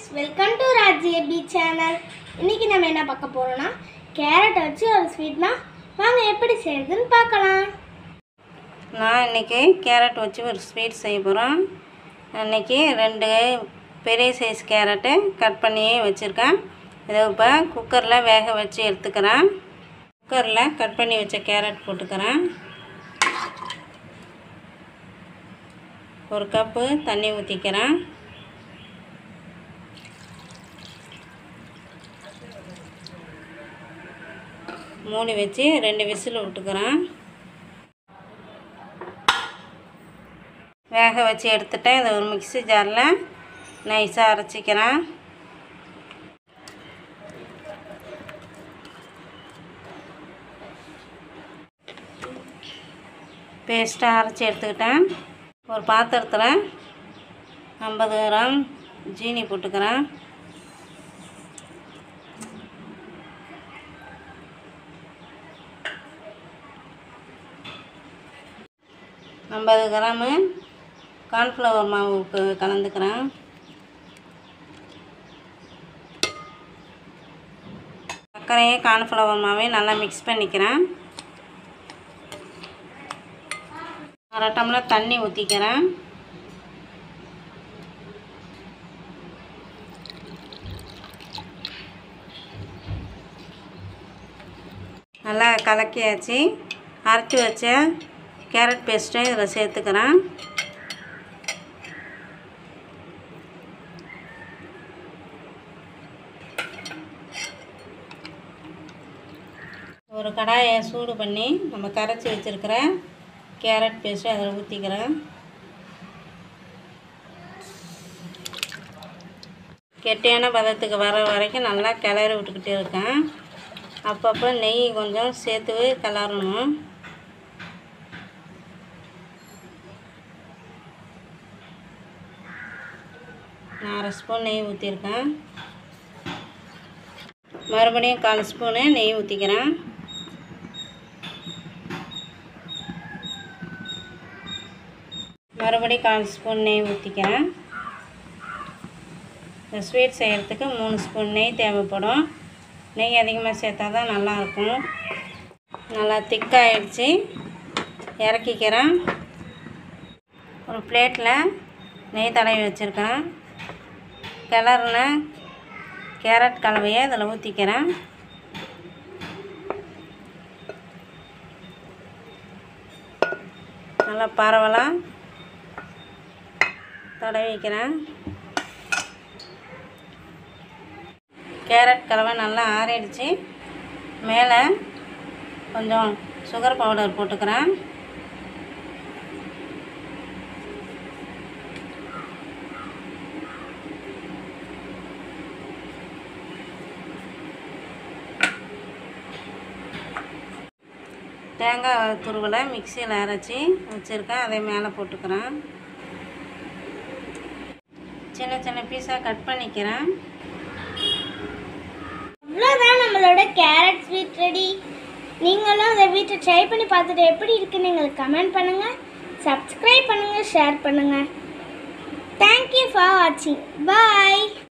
friends welcome to ராஜ்யபி channel இன்னைக்கு நம்ம என்ன பார்க்க போறோம்னா கேரட் வச்சு ஒரு ஸ்வீட்னா வாங்க எப்படி செய்யறதுன்னு பார்க்கலாம் நான் இன்றைக்கி கேரட் வச்சு ஒரு ஸ்வீட் செய்ய போகிறோம் அன்றைக்கி ரெண்டு பெரிய சைஸ் கேரட்டு கட் பண்ணி வச்சுருக்கேன் இதை இப்போ குக்கரில் வேக வச்சு எடுத்துக்கிறேன் குக்கரில் கட் பண்ணி வச்ச கேரட் போட்டுக்கிறேன் ஒரு கப்பு தண்ணி ஊற்றிக்கிறேன் மூடி வச்சு ரெண்டு விசில் விட்டுக்கிறேன் வேக வச்சு எடுத்துட்டேன் இதை ஒரு மிக்ஸி ஜாரில் நைஸாக அரைச்சிக்கிறேன் பேஸ்ட்டாக அரைச்சி எடுத்துக்கிட்டேன் ஒரு பாத்திரத்தில் ஐம்பது கிராம் ஜீனி போட்டுக்கிறேன் ஐம்பது கிராமு கார்ன்ஃப்ளவர் மாவு க- கலந்துக்கிறேன் சர்க்கரையை கார்ன்ஃப்ளவர் மாவையும் நல்லா மிக்ஸ் பண்ணிக்கிறேன் அரை டம்ளர் தண்ணி ஊற்றிக்கிறேன் நல்லா கலக்கியாச்சு அரைச்சி வச்ச கேரட் பேஸ்ட்டை இதில் சேர்த்துக்கிறேன் ஒரு கடாயை சூடு பண்ணி நம்ம கரைச்சி வச்சுருக்கிற கேரட் பேஸ்ட்டை அதில் ஊற்றிக்கிறேன் கெட்டியான பதத்துக்கு வர வரைக்கும் நல்லா கிளறி விட்டுக்கிட்டே இருக்கேன் அப்பப்போ நெய் கொஞ்சம் சேர்த்து கிளறணும் நான் அரை ஸ்பூன் நெய் ஊற்றிருக்கேன் மறுபடியும் கால் ஸ்பூனு நெய் ஊற்றிக்கிறேன் மறுபடியும் கால் ஸ்பூன் நெய் ஊற்றிக்கிறேன் இந்த ஸ்வீட் செய்கிறதுக்கு மூணு ஸ்பூன் நெய் தேவைப்படும் நெய் அதிகமாக சேர்த்தா தான் நல்லாயிருக்கும் நல்லா திக்காயிடுச்சு இறக்கிக்கிறேன் ஒரு பிளேட்டில் நெய் தடவி வச்சுருக்கேன் கிளறுன கேரட் கலவையை அதில் ஊற்றிக்கிறேன் நல்லா பரவலாக தடவி வைக்கிறேன் கேரட் கலவை நல்லா ஆறிடுச்சு மேலே கொஞ்சம் சுகர் பவுடர் போட்டுக்கிறேன் தேங்காய் துருவலை மிக்சியில் அரைச்சி வச்சுருக்கேன் அதை மேலே போட்டுக்கிறேன் சின்ன சின்ன பீஸாக கட் பண்ணிக்கிறேன் அவ்வளோதான் நம்மளோட கேரட் ஸ்வீட் ரெடி நீங்களும் அதை வீட்டை ட்ரை பண்ணி பார்த்துட்டு எப்படி இருக்குன்னு எங்களுக்கு கமெண்ட் பண்ணுங்கள் சப்ஸ்கிரைப் பண்ணுங்கள் ஷேர் பண்ணுங்கள் தேங்க்யூ ஃபார் வாட்சிங் பாய்